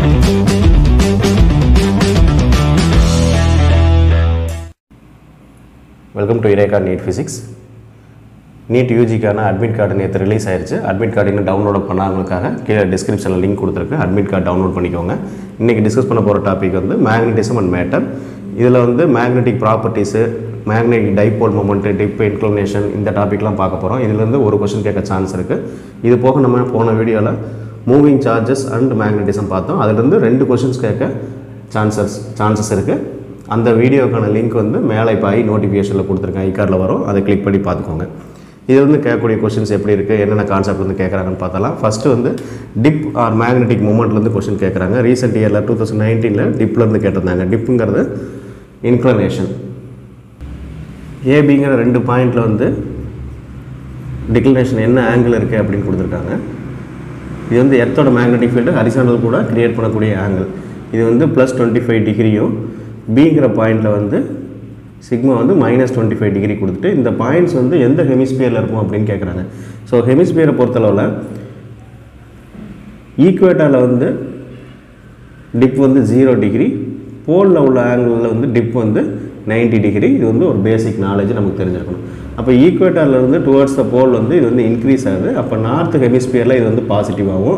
welcome to இரேகா NEET physics NEET யூஜிக்கான admit card நேற்று ரிலீஸ் ஆயிருச்சு அட்மிட் கார்டு இன்னும் டவுன்லோட் பண்ணாதவங்களுக்காக கீழே டிஸ்கிரிப்ஷனில் லிங்க் கொடுத்துருக்கு அட்மிட் கார்டு டவுன்லோட் பண்ணிக்கோங்க இன்றைக்கி டிஸ்கஸ் பண்ண போகிற டாபிக் வந்து மேக்னட்டிசம் அண்ட் மேட்டர் இதில் வந்து magnetic properties magnetic dipole moment dip inclination இந்த டாபிக்லாம் பார்க்க போகிறோம் இதுலேருந்து ஒரு கொஷின் கேட்க சான்ஸ் இருக்குது இது போக நம்ம போன வீடியோவில் மூவிங் சார்ஜஸ் அண்ட் மேக்னட்டிசம் பார்த்தோம் அதுலேருந்து ரெண்டு கொஷின்ஸ் கேட்க சான்சஸ் சான்சஸ் இருக்குது அந்த வீடியோக்கான லிங்க் வந்து மேலே இப்போ ஐ நோட்டிஃபிகேஷனில் கொடுத்துருக்கேன் ஐகார்டில் வரும் அதை கிளிக் பண்ணி பார்த்துக்கோங்க இது வந்து கேட்கக்கூடிய கொஷின்ஸ் எப்படி இருக்குது என்னென்ன கான்செப்ட் வந்து கேட்குறாங்கன்னு பார்த்தலாம் ஃபஸ்ட்டு வந்து டிப் ஆர் மேக்னெட்டிக் மூமெண்ட்லேருந்து கொஷின் கேட்குறாங்க ரீசெண்ட் இயரில் டூ தௌசண்ட் நைன்டீனில் டிப்லேருந்து கேட்டிருந்தாங்க டிப்புங்கிறது இன்க்ளனேஷன் ஏபிங்கிற ரெண்டு பாயிண்டில் வந்து டிக்ளனேஷன் என்ன ஆங்கிள் இருக்குது அப்படின்னு கொடுத்துருக்காங்க இது வந்து எர்த்தோட மேக்னெட்டிக் ஃபீல்டு ஹரிசாண்டல் கூட கிரியேட் பண்ணக்கூடிய ஆங்கிள் இது வந்து ப்ளஸ் டுவெண்ட்டி ஃபைவ் டிகிரியும் பிங்கிற பாயிண்டில் வந்து சிக்மா வந்து மைனஸ் டுவெண்ட்டி ஃபைவ் டிகிரி கொடுத்துட்டு இந்த பாயிண்ட்ஸ் வந்து எந்த ஹெமிஸ்பியரில் இருக்கும் அப்படின்னு கேட்குறாங்க ஸோ ஹெமிஸ்பியரை பொறுத்தளவில் ஈக்குவேட்டரில் வந்து டிப் வந்து ஜீரோ டிகிரி போலில் உள்ள ஆங்கிளில் வந்து டிப் வந்து 90 டிகிரி இது வந்து ஒரு பேசிக் நாலேஜ் நமக்கு தெரிஞ்சிருக்கணும் அப்போ ஈக்குவேட்டரில் இருந்து டுவர்ட்ஸ் த போல் வந்து இது வந்து இன்க்ரீஸ் ஆகுது அப்போ நார்த் ஹெமிஸ்பியரில் இது வந்து பாசிட்டிவாகவும்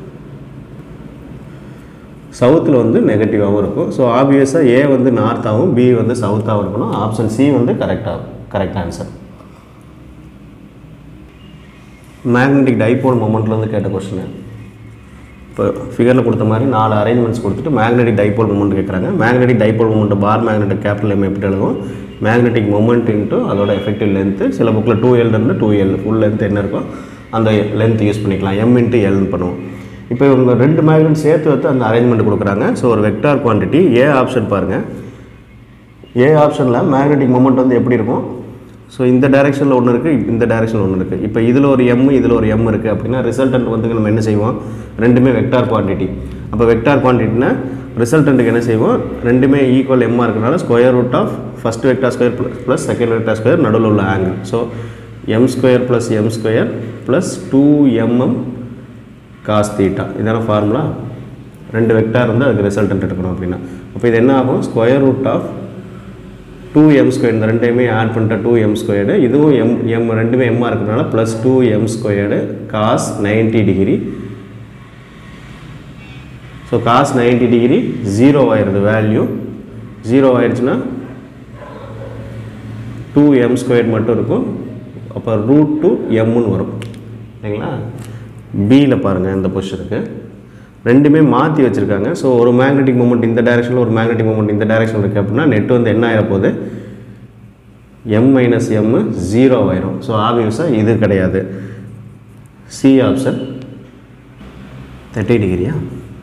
சவுத்தில் வந்து நெகட்டிவாகவும் இருக்கும் ஸோ ஆப்வியஸாக ஏ வந்து நார்த்தாகவும் பி வந்து சவுத்தாகவும் இருக்கணும் ஆப்ஷன் சி வந்து கரெக்டாக கரெக்ட் ஆன்சர் மேக்னெட்டிக் டைபோல் மொமெண்ட்லேருந்து கேட்ட கொஸ்டின் இப்போ ஃபிகரில் கொடுத்த மாதிரி நாலு அரேஞ்ச்மெண்ட்ஸ் கொடுத்துட்டு மேக்னெட்டிக் டைபோல் மூமெண்ட் கேட்குறாங்க magnetic dipole moment for magnetic capital M எப்படி எழுதுவோம் மேக்னெட்டிக் மொமெண்ட் இன்ட்டு அதோட எஃபெக்டிவ் லென்த்து சில புக்கில் டூ எல்லேருந்து டூ எல் ஃபுல் லென்த் என்ன இருக்கோ அந்த லென்த் யூஸ் பண்ணிக்கலாம் எம் இன்ட்டு எல்னு பண்ணுவோம் இப்போ இவங்க ரெண்டு மேக்னெட் சேர்த்து வைத்து அந்த அரேஞ்ச்மெண்ட் கொடுக்குறாங்க ஸோ ஒரு வெக்டார் குவான்டிட்டி ஏ ஆப்ஷன் பாருங்கள் ஏ ஆப்ஷனில் மேக்னெட்டிக் மொமெண்ட் வந்து எப்படி இருக்கும் ஸோ இந்த டைரெக்ஷனில் ஒன்று இருக்குது இந்த டைரெக்ஷனில் ஒன்று இருக்குது இப்போ இதில் ஒரு எம் இதில் ஒரு எம் இருக்குது அப்படின்னா ரிசல்டன்ட் வந்து நம்ம என்ன செய்வோம் ரெண்டுமே வெக்டார் குவான்டிட்டி அப்போ வெக்டார் குவான்டிட்டினா ரிசல்டன்ட்டுக்கு என்ன செய்வோம் ரெண்டுமே ஈக்குவல் எம்மாக இருக்கிறனால square root of first vector square plus second vector square நடுவில் உள்ள angle so M square plus M square plus two MM cos theta இதான ஃபார்முலா ரெண்டு வெக்டார் வந்து அதுக்கு ரிசல்டன்ட் எடுக்கணும் அப்படின்னா அப்போ இது என்ன ஆகும் square root of two M square இந்த ரெண்டையுமே ஆட் பண்ணிட்ட டூ எம் ஸ்கொயர்டு இதுவும் எம் எம் ரெண்டுமே எம்மாக இருக்கிறனால plus two M squared cos ninety degree so cos ninety degree zero ஆயிடுது வேல்யூ ஜீரோ ஆயிடுச்சுன்னா டூ எம் ஸ்கொயர் மட்டும் இருக்கும் அப்போ ரூட் டூ எம்முன்னு வரும் இல்லைங்களா பியில் பாருங்கள் இந்த பொசிஷனுக்கு ரெண்டுமே மாற்றி வச்சுருக்காங்க ஸோ ஒரு மேக்னெட்டிக் மூமெண்ட் இந்த டைரெக்ஷனில் ஒரு மேக்னெட்டிக் மூமெண்ட் இந்த டைரெக்ஷன் இருக்குது அப்படின்னா நெட் வந்து என்ன ஆகிட போகுது எம் மைனஸ் எம்மு ஜீரோ ஆயிரும் ஸோ ஆப்வியஸாக இது கிடையாது சி ஆப்ஷன் தேர்ட்டி டிகிரியா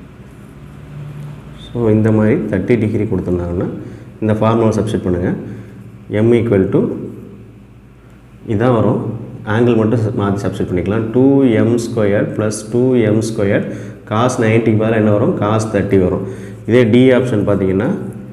ஸோ இந்த மாதிரி தேர்ட்டி டிகிரி கொடுத்துருந்தாங்கன்னா இந்த ஃபார்முலா சப்ஸ்டிட் பண்ணுங்கள் எம் ஈக்குவல் டு இதான் வரும் ஆங்கிள் மட்டும் மாற்றி சப்ஸ்டிட் பண்ணிக்கலாம் two M square plus two M square cos நைன்ட்டிக்கு பதிலாக என்ன வரும் காஸ் தேர்ட்டி வரும் இதே டி ஆப்ஷன் பார்த்தீங்கன்னா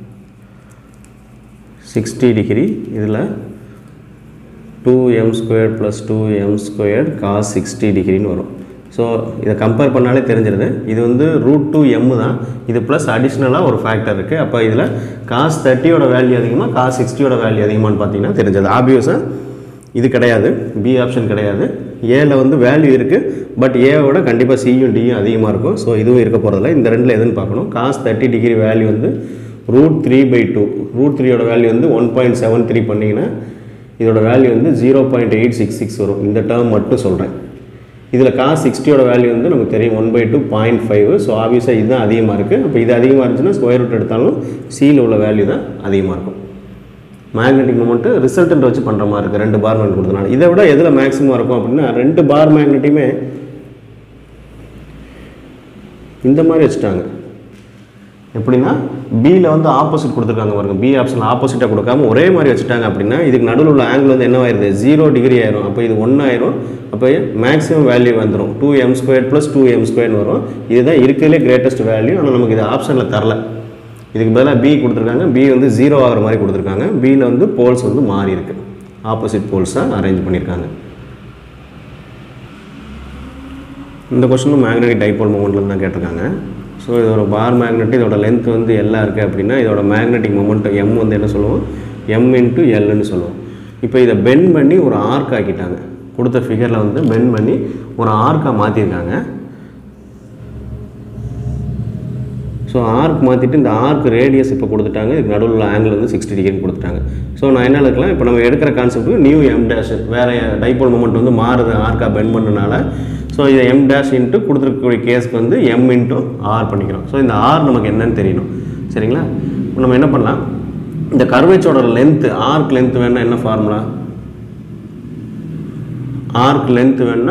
சிக்ஸ்டி டிகிரி இதில் two M square plus two M square cos sixty டிகிரின்னு வரும் ஸோ இதை கம்பேர் பண்ணாலே தெரிஞ்சிருது இது வந்து ரூட் டூ எம்மு தான் இது ப்ளஸ் அடிஷ்னலாக ஒரு ஃபேக்டர் இருக்குது அப்போ இதில் காஸ் தேர்ட்டியோட வேல்யூ அதிகமாக காஸ் சிக்ஸ்டியோட வேல்யூ அதிகமானு பார்த்தீங்கன்னா தெரிஞ்சது ஆப்வியஸாக இது கிடையாது பி ஆப்ஷன் கிடையாது ஏல வந்து வேல்யூ இருக்குது பட் ஏவோட கண்டிப்பாக சியும் டியும் அதிகமாக இருக்கும் ஸோ இதுவும் இருக்க போகிறதில்ல இந்த ரெண்டில் எதுன்னு பார்க்கணும் காஸ் தேர்ட்டி டிகிரி வேல்யூ வந்து root three by two root த்ரீயோட வேல்யூ வந்து ஒன் பாயிண்ட் செவன் த்ரீ பண்ணிங்கன்னா இதோட வேல்யூ வந்து zero point eight six six வரும் இந்த டேர்ம் மட்டும் சொல்கிறேன் இதில் காஸ் சிக்ஸ்டியோட வேல்யூ வந்து நமக்கு தெரியும் one by two point five so ஆப்வியஸாக இதுதான் அதிகமாக இருக்குது அப்போ இது அதிகமாக இருந்துச்சுன்னா ஸ்கொயர் ரூட் எடுத்தாலும் சியில் உள்ள வேல்யூ தான் அதிகமாக இருக்கும் மேக்னெட்டிக் மூமெண்ட்டு ரிசல்டன்ட் வச்சு பண்ணுற மாதிரி இருக்குது ரெண்டு பார் மேக்னெட் கொடுத்தனால இதை விட எதில் மேக்ஸிமம் இருக்கும் அப்படின்னா ரெண்டு பார் மேக்னெட்டையுமே இந்த மாதிரி வச்சுட்டாங்க எப்படின்னா பியில் வந்து ஆப்போசிட் கொடுத்துருக்காங்க பாருங்க பி ஆப்ஷன் ஆப்போசிட்டாக கொடுக்காம ஒரே மாதிரி வச்சுட்டாங்க அப்படின்னா இதுக்கு நடுவில் உள்ள ஆங்கிள் வந்து என்னவாயிருது ஜீரோ டிகிரி ஆயிரும் அப்போ இது ஒன்று ஆயிரும் அப்போ மேக்ஸிமம் வேல்யூ வந்துடும் two M square plus two M ஸ்கொயர்னு வரும் இதுதான் இருக்கிறதுலே கிரேட்டஸ்ட் வேல்யூ ஆனால் நமக்கு இது ஆப்ஷனில் தரல இதுக்கு பதிலாக பி கொடுத்துருக்காங்க பி வந்து ஜீரோ ஆகிற மாதிரி கொடுத்துருக்காங்க பியில் வந்து போல்ஸ் வந்து மாறி இருக்கு ஆப்போசிட் போல்ஸாக அரேஞ்ச் பண்ணியிருக்காங்க இந்த கொஸ்டினும் மேக்னெட்டிக் டைபோல் மூமெண்ட்லேருந்து தான் கேட்டிருக்காங்க ஸோ இதோட பார் மேக்னெட் இதோட லென்த் வந்து எல்லாம் இருக்குது அப்படின்னா இதோட மேக்னெட்டிக் மொமெண்ட் எம் வந்து என்ன சொல்லுவோம் எம் இன்ட்டு எல்லுன்னு சொல்லுவோம் இப்போ இதை பெண்ட் பண்ணி ஒரு ஆர்க் ஆக்கிட்டாங்க கொடுத்த ஃபிகரில் வந்து பெண்ட் பண்ணி ஒரு ஆர்க்காக மாற்றிருக்காங்க ஸோ ஆர்க் மாற்றிட்டு இந்த ஆர்க் ரேடியஸ் இப்போ கொடுத்துட்டாங்க இதுக்கு நடுவில் ஆங்கிள் வந்து சிக்ஸ்டி டிகிரி கொடுத்துட்டாங்க ஸோ நான் என்ன எடுக்கலாம் இப்போ நம்ம எடுக்கிற கான்செப்ட் நியூ எம் டேஷ் வேறு டைபோல் மூமெண்ட் வந்து மாறுது ஆர்க்காக பெண்ட் பண்ணனால ஸோ இதை எம் டேஷ் இன்ட்டு கொடுத்துருக்கக்கூடிய கேஸ்க்கு வந்து எம் இன்ட்டு ஆர் பண்ணிக்கிறோம் ஸோ இந்த ஆர் நமக்கு என்னன்னு தெரியணும் சரிங்களா இப்போ நம்ம என்ன பண்ணலாம் இந்த கர்வேச்சோட லென்த்து ஆர்க் லென்த் வேணால் என்ன ஃபார்முலா ஆர்க் லென்த் வேணா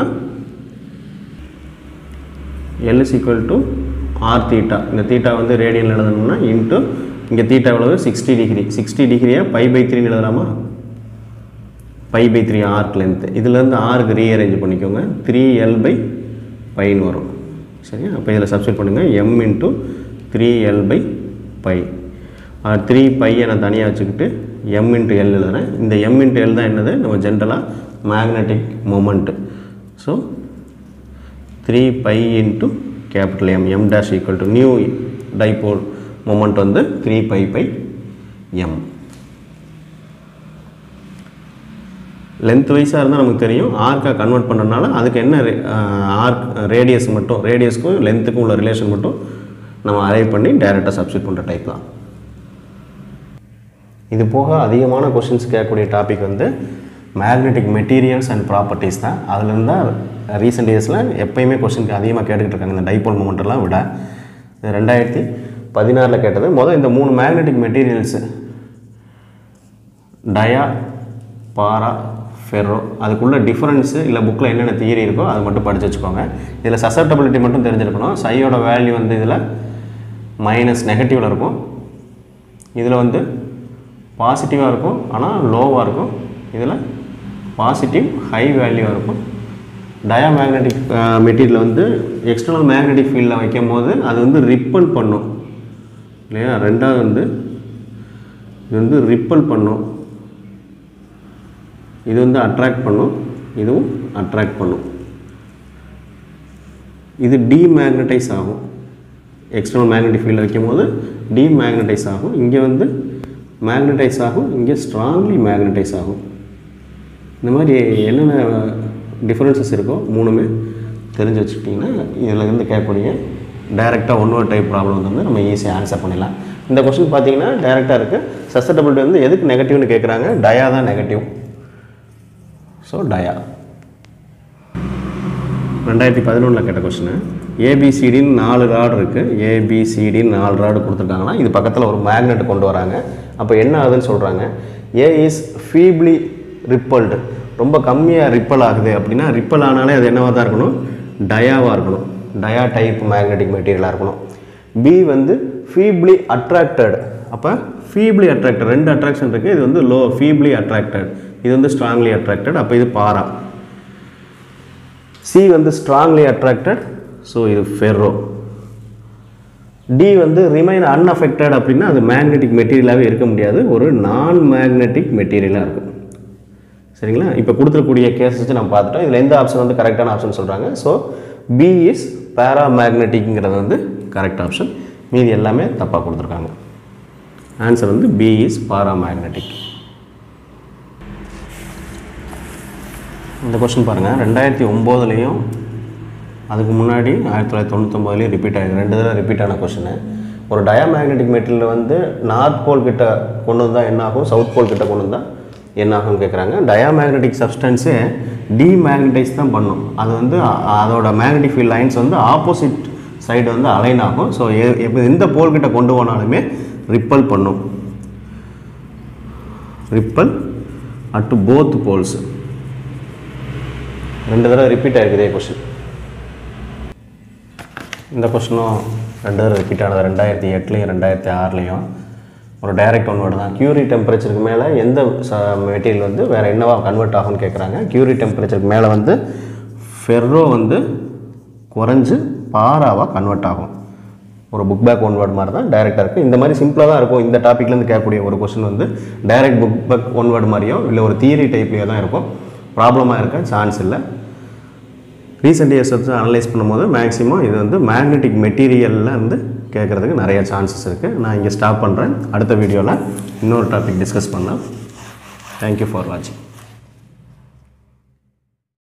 L is equal to R theta இந்த தீட்டா வந்து ரேடியன் எழுதணும்னா இன்ட்டு இங்கே தீட்டா எவ்வளவு சிக்ஸ்டி டிகிரி சிக்ஸ்டி டிகிரியை பை பை த்ரீன்னு எழுதலாமா pi by three arc length இதுலேருந்து ஆருக்கு ரீஅரேஞ்ச் பண்ணிக்கோங்க த்ரீ எல் பை பைன்னு வரும் சரியா அப்போ இதில் சப்ஸ்டிட் பண்ணுங்கள் M into three L by by three பையை நான் தனியாக வச்சுக்கிட்டு எம் இன்ட்டு எல் எழுதுறேன் இந்த எம் இன்ட்டு எல் தான் என்னது நம்ம ஜென்ரலாக magnetic moment so three pi into capital M M dash equal to new dipole moment வந்து three by pi M length வைஸாக இருந்தால் நமக்கு தெரியும் ஆர்க்காக கன்வெர்ட் பண்ணுறதுனால அதுக்கு என்ன ஆர்க் ரேடியஸ் மட்டும் ரேடியஸ்க்கும் லென்த்துக்கும் உள்ள ரிலேஷன் மட்டும் நம்ம அரைவ் பண்ணி டைரெக்டாக சப்ஸ்டிட் பண்ணுற டைப் தான் இது போக அதிகமான கொஷின்ஸ் கேட்கக்கூடிய டாபிக் வந்து மேக்னெட்டிக் மெட்டீரியல்ஸ் அண்ட் ப்ராப்பர்ட்டிஸ் தான் அதுலேருந்து தான் ரீசெண்ட் இயர்ஸில் எப்பயுமே கொஷினுக்கு அதிகமாக கேட்டுக்கிட்டு இருக்காங்க இந்த டைபோல் மூமெண்ட்டெல்லாம் விட இது ரெண்டாயிரத்தி பதினாறில் கேட்டது முதல் இந்த மூணு magnetic materials dia para ferro அதுக்குள்ள டிஃபரன்ஸு இல்லை புக்கில் என்னென்ன தியரி இருக்கோ அது மட்டும் படித்து வச்சுக்கோங்க இதில் சசப்டபிலிட்டி மட்டும் தெரிஞ்சிருக்கணும் சையோட வேல்யூ வந்து இதில் மைனஸ் நெகட்டிவில் இருக்கும் இதில் வந்து பாசிட்டிவாக இருக்கும் ஆனால் லோவாக இருக்கும் இதில் பாசிட்டிவ் ஹை வேல்யூவாக இருக்கும் டயாமேக்னெட்டிக் மெட்டீரியல் வந்து எக்ஸ்டர்னல் மேக்னெட்டிக் ஃபீல்டில் வைக்கும் போது அது வந்து ரிப்பல் பண்ணும் இல்லையா ரெண்டாவது வந்து இது வந்து ரிப்பல் பண்ணும் இது வந்து அட்ராக்ட் பண்ணும் இதுவும் அட்ராக்ட் பண்ணும் இது டீமேக்னடைஸ் ஆகும் எக்ஸ்டர்னல் மேக்னெட்டிக் ஃபீல்டில் வைக்கும்போது டீமேக்னடைஸ் ஆகும் இங்கே வந்து மேக்னடைஸ் ஆகும் இங்கே ஸ்ட்ராங்லி மேக்னடைஸ் ஆகும் இந்த மாதிரி என்னென்ன டிஃப்ரென்சஸ் இருக்கோ மூணுமே தெரிஞ்சு வச்சுக்கிட்டிங்கன்னா இதில் இருந்து கேட்கக்கூடிய டைரெக்டாக ஒன் ஒரு டைப் ப்ராப்ளம் வந்து நம்ம ஈஸியாக ஆன்சர் பண்ணிடலாம் இந்த கொஸ்டின் பார்த்தீங்கன்னா டைரெக்டாக இருக்குது சசட்டபிலிட்டி வந்து எதுக்கு நெகட்டிவ்னு கேட்குறாங்க டயா தான் நெகட்டிவ் ஸோ டயா ரெண்டாயிரத்தி பதினொன்றில் கேட்ட கொஸ்டின் ஏபிசிடின்னு நாலு ராடு இருக்குது ஏபிசிடின்னு நாலு ராடு கொடுத்துருக்காங்கன்னா இது பக்கத்தில் ஒரு மேக்னெட் கொண்டு வராங்க அப்போ என்ன ஆகுதுன்னு சொல்கிறாங்க ஏ இஸ் ஃபீப்ளி ரிப்பல்டு ரொம்ப கம்மியாக ரிப்பல் ஆகுது அப்படின்னா ரிப்பல் ஆனாலே அது என்னவாக தான் இருக்கணும் டயாவாக இருக்கணும் டயா டைப் மேக்னெட்டிக் மெட்டீரியலாக இருக்கணும் பி வந்து ஃபீப்ளி அட்ராக்டட் அப்போ ஃபீப்ளி அட்ராக்டட் ரெண்டு அட்ராக்ஷன் இருக்குது இது வந்து லோ ஃபீப்ளி அட்ராக்டட் இது வந்து ஸ்ட்ராங்லி அட்ராக்டட் அப்போ இது பாரா சி வந்து ஸ்ட்ராங்லி அட்ராக்டட் ஸோ இது ஃபெர்ரோ டி வந்து ரிமைன் அன்அஃபெக்டட் அப்படின்னா அது மேக்னெட்டிக் மெட்டீரியலாகவே இருக்க முடியாது ஒரு நான் மேக்னெட்டிக் மெட்டீரியலாக இருக்கும் சரிங்களா இப்போ கொடுத்துருக்கூடிய கேஸ் வச்சு நம்ம பார்த்துட்டோம் இதில் எந்த ஆப்ஷன் வந்து கரெக்டான ஆப்ஷன் சொல்கிறாங்க ஸோ பி இஸ் பேராமேக்னெட்டிக்ங்கிறது வந்து கரெக்ட் ஆப்ஷன் மீதி எல்லாமே தப்பாக கொடுத்துருக்காங்க ஆன்சர் வந்து பி இஸ் பாராமேக்னெட்டிக் இந்த கொஸ்டின் பாருங்கள் ரெண்டாயிரத்தி ஒம்போதுலேயும் அதுக்கு முன்னாடி ஆயிரத்தி தொள்ளாயிரத்தி தொண்ணூத்தொம்பதுலேயும் ரிப்பீட் ஆகிருக்கு ரெண்டு தடவை ரிப்பீட் ஆன கொஷினு ஒரு டயாமேக்னெட்டிக் மெட்டீரியல் வந்து நார்த் போல் கிட்ட கொண்டு வந்தால் என்ன ஆகும் சவுத் போல் கிட்ட கொண்டு வந்தால் என்ன ஆகும்னு கேட்குறாங்க டயாமேக்னெட்டிக் சப்ஸ்டன்ஸே டீமேக்னடைஸ் தான் பண்ணும் அது வந்து அ- அதோட மேக்னெட்டிக் ஃபீல்ட் லைன்ஸ் வந்து ஆப்போசிட் சைடு வந்து அலைன் ஆகும் ஸோ எப்போ எந்த போல் கிட்ட கொண்டு போனாலுமே ரிப்பல் பண்ணும் ரிப்பல் அட் போத் போல்ஸ் ரெண்டு தடவை ரிப்பீட் ஆகிருக்கு இதே கொஸ்டின் இந்த கொஸ்டினும் ரெண்டு தடவை ரிப்பீட் ஆனது ரெண்டாயிரத்தி எட்டுலேயும் ரெண்டாயிரத்தி ஆறுலேயும் ஒரு டைரக்ட் ஒன்வர்டு தான் கியூரி டெம்பரேச்சருக்கு மேலே எந்த மெட்டீரியல் வந்து வேறு என்னவா கன்வெர்ட் ஆகும்னு கேட்குறாங்க கியூரி டெம்பரேச்சருக்கு மேலே வந்து ஃபெர்ரோ வந்து குறைஞ்சு பாராவாக கன்வெர்ட் ஆகும் ஒரு புக் பேக் ஒன் வேர்ட் மாதிரி தான் டைரெக்டாக இருக்குது இந்த மாதிரி சிம்பிளாக தான் இருக்கும் இந்த டாப்பிக்லேருந்து கேட்கக்கூடிய ஒரு கொஸ்டின் வந்து direct book back one word மாதிரியோ இல்லை ஒரு தியரி டைப்லேயோ தான் இருக்கும் ப்ராப்ளமாக இருக்க சான்ஸ் இல்லை ரீசெண்ட் இயர்ஸ் வச்சு அனலைஸ் பண்ணும்போது மேக்ஸிமம் இது வந்து மேக்னெட்டிக் மெட்டீரியலில் வந்து கேட்குறதுக்கு நிறைய சான்சஸ் இருக்குது நான் இங்கே ஸ்டாப் பண்ணுறேன் அடுத்த வீடியோவில் இன்னொரு டாபிக் டிஸ்கஸ் பண்ணலாம் தேங்க்யூ ஃபார் வாட்சிங்